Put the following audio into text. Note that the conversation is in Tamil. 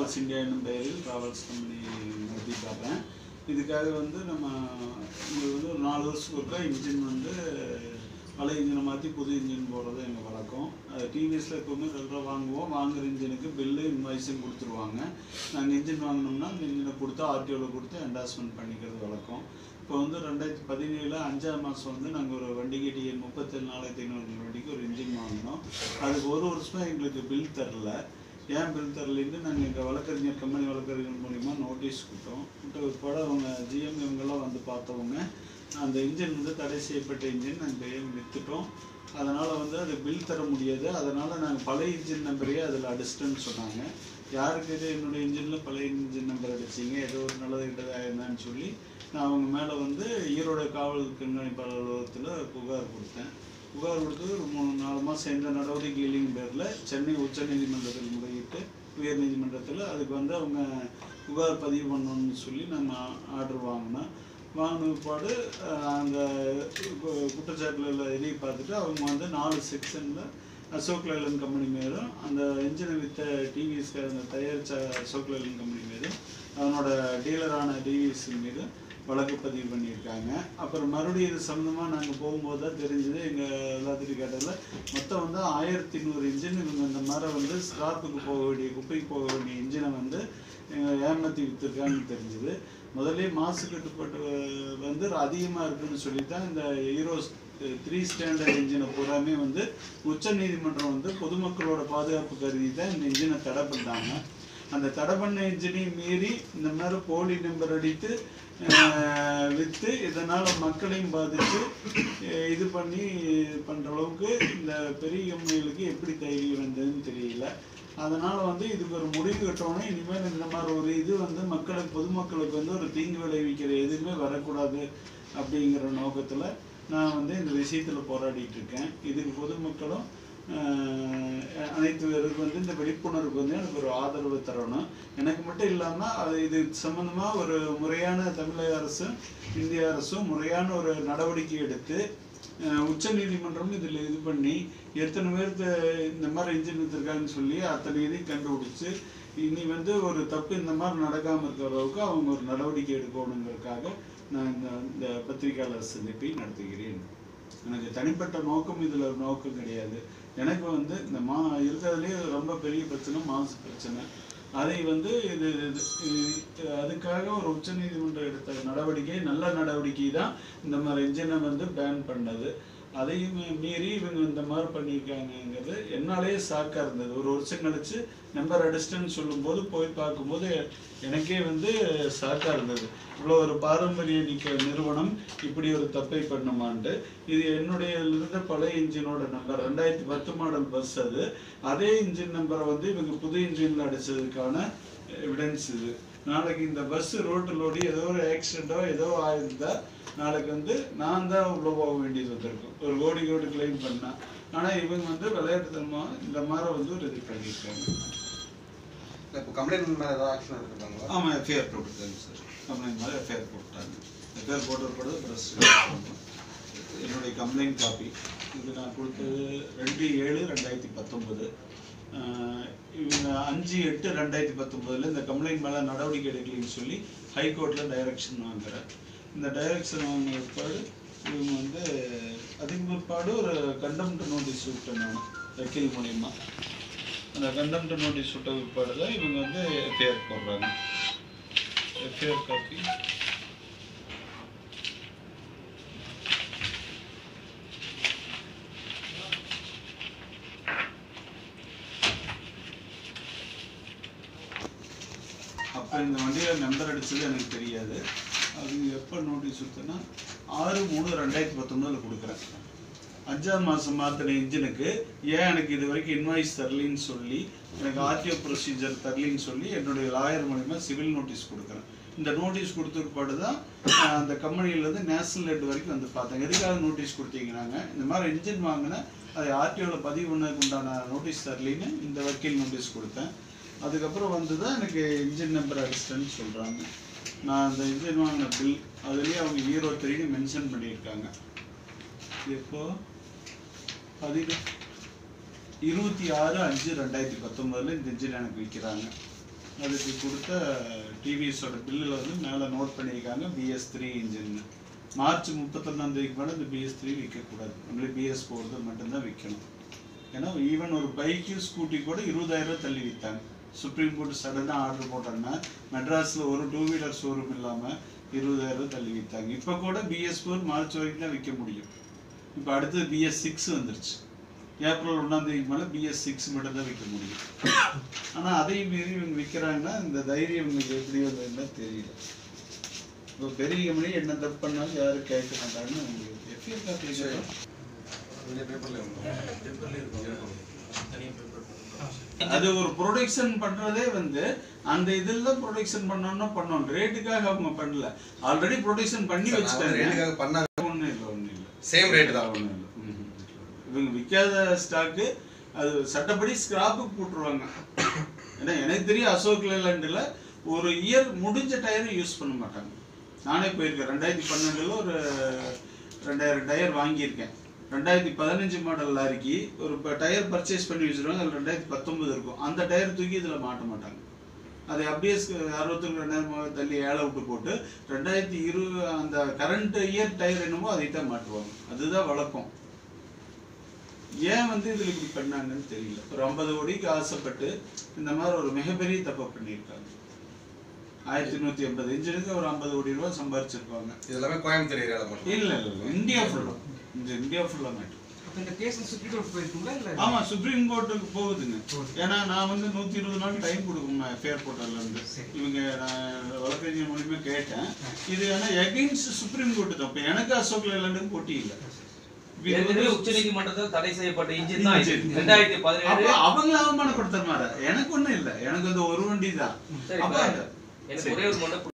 டிராவல்ஸ் இந்தியா என்னும் பெயரில் டிராவல்ஸ் கம்பெனி நடத்தி பார்ப்பேன் இதுக்காக வந்து நம்ம இது வந்து ஒரு நாலு வருஷத்துக்கு ஒருக்கா இன்ஜின் வந்து பழைய இன்ஜினை மாற்றி புது இன்ஜின் போடுறது எங்கள் வழக்கம் டிவிஎஸில் எப்போவுமே ரெகுலராக வாங்குவோம் வாங்குற இன்ஜினுக்கு பில்லு இன்வாய்ஸும் கொடுத்துருவாங்க நாங்கள் இன்ஜின் வாங்கினோம்னா அந்த இன்ஜினை கொடுத்து ஆர்டிஓவில் கொடுத்து என்டாஸ்மெண்ட் பண்ணிக்கிறது வழக்கம் இப்போ வந்து ரெண்டாயிரத்தி பதினேழு அஞ்சாம் மாதம் வந்து நாங்கள் ஒரு வண்டிக்கு டிஎன் முப்பத்தேழு நாலாயிரத்தி ஐநூறு வண்டிக்கு ஒரு இன்ஜின் வாங்கினோம் அதுக்கு ஒரு வருஷமாக எங்களுக்கு பில் தரல ஏன் பில் தரலைன்னு நாங்கள் எங்கள் வழக்கறிஞர் கம்பெனி வழக்கறிஞர் மூலிமா நோட்டீஸ் கொடுத்தோம் கொடுத்த பிற்பாடு அவங்க ஜிஎம் இவங்கெல்லாம் வந்து பார்த்தவங்க அந்த இன்ஜின் வந்து தடை செய்யப்பட்ட இன்ஜின் நாங்கள் விற்றுட்டோம் அதனால் வந்து அது பில் தர முடியாது அதனால் நாங்கள் பழைய இன்ஜின் நம்பரையே அதில் அடிச்சிட்டேன்னு சொன்னாங்க யாருக்கு இது என்னுடைய இன்ஜினில் பழைய இன்ஜின் நம்பர் அடிச்சிங்க ஏதோ ஒரு நல்லது கிட்டதாக இருந்தான்னு சொல்லி நான் அவங்க மேலே வந்து ஈரோடு காவல் கண்காணிப்பாளர் அலுவலகத்தில் புகார் கொடுத்தேன் புகார் கொடுத்து ஒரு மூணு நாலு மாதம் எந்த நடவடிக்கைகளையும் பேரில் சென்னை உச்சநீதிமன்றத்தில் முறையிட்டு உயர் நீதிமன்றத்தில் அதுக்கு வந்து அவங்க புகார் பதிவு பண்ணணும்னு சொல்லி நம்ம ஆர்டர் வாங்கினோம் வாங்கின பிற்பாடு அஹ், அந்த கு- குற்றச்சாட்டுல எழுதி பார்த்துட்டு அவங்க வந்து நாலு செக்ஷனில் அசோக் லேலன் கம்பெனி மேலும் அந்த இன்ஜினை வித்த டிவிஎஸ் அந்த தயாரித்த அசோக் லேலன் கம்பெனி மீதும் அதனோட டீலரான டிவிஎஸ் மீது வழக்கு பதிவு பண்ணியிருக்காங்க அப்புறம் மறுபடியும் இது சம்மந்தமாக நாங்கள் போகும்போது தான் தெரிஞ்சது எங்கள் எல்லாத்துக்கும் கேட்டதில் மொத்தம் வந்து ஆயிரத்தி நூறு இன்ஜின் இவங்க இந்த மாதிரி வந்து ஸ்கிராப்புக்கு போக வேண்டிய குப்பைக்கு போக வேண்டிய இன்ஜினை வந்து அஹ், ஏமாத்தி விற்றுருக்காங்கன்னு தெரிஞ்சுது முதல்ல மாசு கட்டுப்பாட்டு வந்து அதிகமாக இருக்குன்னு சொல்லி தான் இந்த ஹீரோ த்ரீ ஸ்டாண்டர்ட் இன்ஜினை பூராமே வந்து உச்ச நீதிமன்றம் வந்து பொதுமக்களோட பாதுகாப்பு கருதி தான் இந்த இன்ஜினை தடை பண்ணாங்க அந்த தடை பண்ண இன்ஜினையும் மீறி இந்த மாதிரி போலி நம்பர் அடித்து அஹ், வித்து இதனால் மக்களையும் பாதித்து அஹ், இது பண்ணி பண்ணுற அளவுக்கு இந்த பெரிய கம்பெனிகளுக்கு எப்படி தைரியம் வந்ததுன்னு தெரியல அதனால வந்து இதுக்கு ஒரு முடிவு கட்டணும் இனிமேல் இந்த மாதிரி ஒரு இது வந்து மக்களுக்கு பொதுமக்களுக்கு வந்து ஒரு தீங்கு விளைவிக்கிற எதுவுமே வரக்கூடாது அப்படிங்கிற நோக்கத்தில் நான் வந்து இந்த விஷயத்தில் போராடிட்டு இருக்கேன் இதுக்கு பொதுமக்களும் ஆஹ், அனைத்து பேருக்கு வந்து இந்த விழிப்புணர்வுக்கு வந்து எனக்கு ஒரு ஆதரவு தரணும் எனக்கு மட்டும் இல்லாமல் அது இது சம்மந்தமாக ஒரு முறையான தமிழக அரசும் இந்திய அரசும் முறையான ஒரு நடவடிக்கை எடுத்து உச்ச நீதிமன்றம் இதில் இது பண்ணி எத்தனை பேருக்கு இந்த மாதிரி இன்ஜின் வித்துருக்காங்கன்னு சொல்லி அத்தனை இதையும் கண்டுபிடிச்சு இனி வந்து ஒரு தப்பு இந்த மாதிரி நடக்காமல் இருக்கிற அளவுக்கு அவங்க ஒரு நடவடிக்கை எடுக்கணுங்கிறதுக்காக நான் இந்த இந்த பத்திரிகையாளர் சந்திப்பை நடத்துகிறேன் எனக்கு தனிப்பட்ட நோக்கம் இதில் ஒரு நோக்கம் கிடையாது எனக்கு வந்து இந்த மா இருக்கிறதுலேயே ரொம்ப பெரிய பிரச்சனை மாசு பிரச்சனை அதை வந்து இது இது- இது- அதுக்காக ஒரு உச்சநீதிமன்றம் எடுத்த நடவடிக்கை நல்ல நடவடிக்கை தான் இந்த மாதிரி இன்ஜினை வந்து பேன் பண்ணது அதையும் மீறி இவங்க இந்த மாதிரி பண்ணியிருக்காங்கங்கிறது என்னாலேயே ஷாக்காக இருந்தது ஒரு வருஷம் கழிச்சு நம்பர் அடிச்சிட்டேன்னு சொல்லும்போது போய் பார்க்கும்போது எனக்கே வந்து ஷாக்காக இருந்தது இவ்வளோ ஒரு பாரம்பரிய நிக்க நிறுவனம் இப்படி ஒரு தப்பை பண்ணுமான்ட்டு இது என்னுடைய இருந்த பழைய இன்ஜினோட நம்பர் ரெண்டாயிரத்தி பத்து மாடல் பஸ் அது அதே இன்ஜின் நம்பரை வந்து இவங்க புது இன்ஜினில் அடிச்சதுக்கான எவிடன்ஸ் இது நாளைக்கு இந்த பஸ் ரோட்டில் ஓடி ஏதோ ஒரு ஆக்சிடெண்ட்டோ ஏதோ ஆயிருந்தா நாளைக்கு வந்து நான் தான் உள்ள போக வேண்டியது வந்திருக்கும் ஒரு கோடி கோடி கிளைம் பண்ணா ஆனால் இவங்க வந்து விளையாட்டுத்தனமாக இந்த மாதிரி வந்து ஒரு இது பண்ணியிருக்காங்க இல்ல, இப்போ கம்ப்ளைண்ட் மேல ஏதாவது ஆக்ஷன் எடுத்துருக்காங்களா ஆமாம் எஃப்ஐஆர் போட்டுருக்காங்க சார் கம்ப்ளைண்ட் மாதிரி எஃப்ஐஆர் போட்டாங்க எஃப்ஐஆர் போட்டது ப்ரெஸ் என்னுடைய கம்ப்ளைண்ட் காப்பி இது நான் கொடுத்தது ரெண்டு ஏழு ரெண்டாயிரத்தி பத்தொம்பது இவங்க அஞ்சு எட்டு ரெண்டாயிரத்தி பத்தொம்போதில் இந்த கம்ப்ளைண்ட் மேலே நடவடிக்கை எடுக்கலைன்னு சொல்லி ஹைகோர்ட்டில் டைரக்ஷன் வாங்குறேன் இந்த டைரக்ஷன் வாங்கின பிற்பாடு இவங்க வந்து அதுக்கு பிற்பாடு ஒரு கண்டம்ட் நோட்டீஸ் விட்டேன் நான் வக்கீல் மூலியமா அந்த கண்டம்ட் நோட்டீஸ் விட்ட பிற்பாடு தான் இவங்க வந்து எஃப்ஐஆர் போடுறாங்க எஃப்ஐஆர் காப்பி அப்போ இந்த வண்டியில் நம்பர் அடிச்சது எனக்கு தெரியாது அது எப்போ நோட்டீஸ் கொடுத்தேன்னா ஆறு மூணு ரெண்டாயிரத்தி பத்தொன்பதில் கொடுக்குறேன் அஞ்சாம் மாதம் மாற்றின இன்ஜினுக்கு ஏன் எனக்கு இது வரைக்கும் இன்வாய்ஸ் தரலின்னு சொல்லி எனக்கு ஆர்டிஓ ப்ரொசீஜர் தரலின்னு சொல்லி என்னுடைய லாயர் மூலிமா சிவில் நோட்டீஸ் கொடுக்குறேன் இந்த நோட்டீஸ் கொடுத்த பிற்பாடு தான் நான் அந்த கம்பெனிலேருந்து நேஷனல் ஹெட் வரைக்கும் வந்து பார்த்தேன் எதுக்காக நோட்டீஸ் கொடுத்தீங்கன்னாங்க இந்த மாதிரி இன்ஜின் வாங்கினேன் அதை ஆர்டிஓவில் பதிவு பண்ணதுக்கு உண்டான நோட்டீஸ் தரலின்னு இந்த வக்கீல் நோட்டீஸ் கொடுத்தேன் அதுக்கப்புறம் வந்து தான் எனக்கு இன்ஜின் நம்பர் அடிச்சிட்டேன்னு சொல்கிறாங்க நான் அந்த இன்ஜின் வாங்கின பில் அதுலேயே அவங்க ஹீரோ த்ரீன்னு மென்ஷன் பண்ணியிருக்காங்க எப்போ பதின இருபத்தி ஆறு அஞ்சு ரெண்டாயிரத்தி பத்தொம்போதில் இந்த இன்ஜின் எனக்கு விற்கிறாங்க அதுக்கு கொடுத்த டிவிஎஸோட பில்லில் வந்து மேலே நோட் பண்ணியிருக்காங்க பிஎஸ் த்ரீ இன்ஜின் மார்ச் முப்பத்தொன்னாம் தேதிக்கு மேலே இந்த பிஎஸ் த்ரீ விற்கக்கூடாது ஒன்லி பிஎஸ் போகிறது மட்டும்தான் விற்கணும் ஏன்னா ஈவன் ஒரு பைக்கு ஸ்கூட்டி கூட இருபதாயிரம் ரூபாய் தள்ளி விற்றாங்க சுப்ரீம் கோர்ட் சடனாக ஆர்டர் போட்டாங்கன்னா மெட்ராஸில் ஒரு டூ வீலர் ஷோரூம் இல்லாமல் இருபதாயிரம் ரூபாய் தள்ளி விற்றாங்க இப்போ கூட பிஎஸ் ஃபோர் மார்ச் வரைக்கும் தான் விற்க முடியும் இப்போ அடுத்தது பிஎஸ் சிக்ஸ் வந்துருச்சு ஏப்ரல் ஒன்றாம் தேதிக்கு மேலே பிஎஸ் சிக்ஸ் மட்டும் தான் விற்க முடியும் ஆனால் அதையும் மீறி இவங்க விற்கிறாங்கன்னா இந்த தைரியம் இவங்களுக்கு எப்படி வந்ததுன்னு தெரியல இப்போ பெரிய கம்பெனி என்ன தப்பு பண்ணாலும் யாரும் கேட்க மாட்டாங்கன்னு உங்களுக்கு எஃப்ஐஆர் காப்பி வெளியே பேப்பர்ல அது ஒரு ப்ரொடக்ஷன் பண்றதே வந்து அந்த இதுல ப்ரொடக்ஷன் பண்ணணும்னா பண்ணணும் ரேட்டுக்காக அவங்க பண்ணல ஆல்ரெடி ப்ரொடக்ஷன் பண்ணி வச்சுட்டாங்க ரேட்டுக்காக பண்ணாங்க ஒண்ணும் இல்லை ஒண்ணும் இல்லை சேம் ரேட் தான் ஒண்ணும் இல்லை ம்ஹும். இவங்க விற்காத ஸ்டாக்கு அது சட்டப்படி ஸ்கிராப்புக்கு போட்டுருவாங்க ஏன்னா எனக்கு தெரியும் அசோக் லேலண்டில் ஒரு இயர் முடிஞ்ச டயரும் யூஸ் பண்ண மாட்டாங்க நானே போயிருக்கேன் ரெண்டாயிரத்தி பன்னெண்டில் ஒரு ரெண்டாயிரம் டயர் வாங்கியிருக்கேன் ரெண்டாயிரத்தி பதினஞ்சு மாடல் லாரிக்கு ஒரு டயர் பர்ச்சேஸ் பண்ணி வச்சிருவாங்க அதில் ரெண்டாயிரத்தி பத்தொன்பது இருக்கும் அந்த டயர் தூக்கி இதில் மாட்ட மாட்டாங்க அதை அப்படியே அறுபத்தி ரெண்டாயிரம் தள்ளி ஏழை விட்டு போட்டு ரெண்டாயிரத்தி இரு அந்த கரண்ட் இயர் டயர் என்னமோ அதை தான் மாட்டுவாங்க அதுதான் வழக்கம் ஏன் வந்து இதில் இப்படி பண்ணாங்கன்னு தெரியல ஒரு ஐம்பது கோடிக்கு ஆசைப்பட்டு இந்த மாதிரி ஒரு மிகப்பெரிய தப்பை பண்ணியிருக்காங்க ஆயிரத்தி நூற்றி எண்பது இன்ஜினுக்கு ஒரு ஐம்பது கோடி ரூபாய் சம்பாரிச்சிருப்பாங்க இது எல்லாமே கோயம்புத்தூர் ஏரியால மட்டும் இல்ல இல்ல இல்ல இந்தியா ஃபுல்லா இந்த இந்தியா ஃபுல்லா மேட்டர் அப்ப இந்த கேஸ் சுப்ரீம் கோர்ட் போயிருக்குங்களா இல்ல ஆமா சுப்ரீம் கோர்ட்டுக்கு போகுதுங்க ஏன்னா நான் வந்து நூத்தி இருபது நாள் டைம் கொடுக்கணும் எஃப்ஐஆர் போர்ட்டல்ல இருந்து சரி. இவங்க நான் வழக்கறிஞர் மூலியமா கேட்டேன் இது ஆனா எகைன்ஸ்ட் சுப்ரீம் கோர்ட் தான் இப்ப எனக்கு அசோக் லேலண்டுக்கு போட்டி இல்ல இப்ப இது ஏற்கனவே வந்து- உச்ச நீதிமன்றத்தில் தடை செய்யப்பட்ட இன்ஜின் தான் இது Engine. ரெண்டாயிரத்தி அப்ப பதினேழு அவங்கள அவமானப்படுத்துற மாதிரி எனக்கு ஒண்ணும் இல்ல எனக்கு வந்து ஒரு வண்டி தான் சரி அப்ப இப்ப எனக்கு ஒரே ஒரு மட்டும்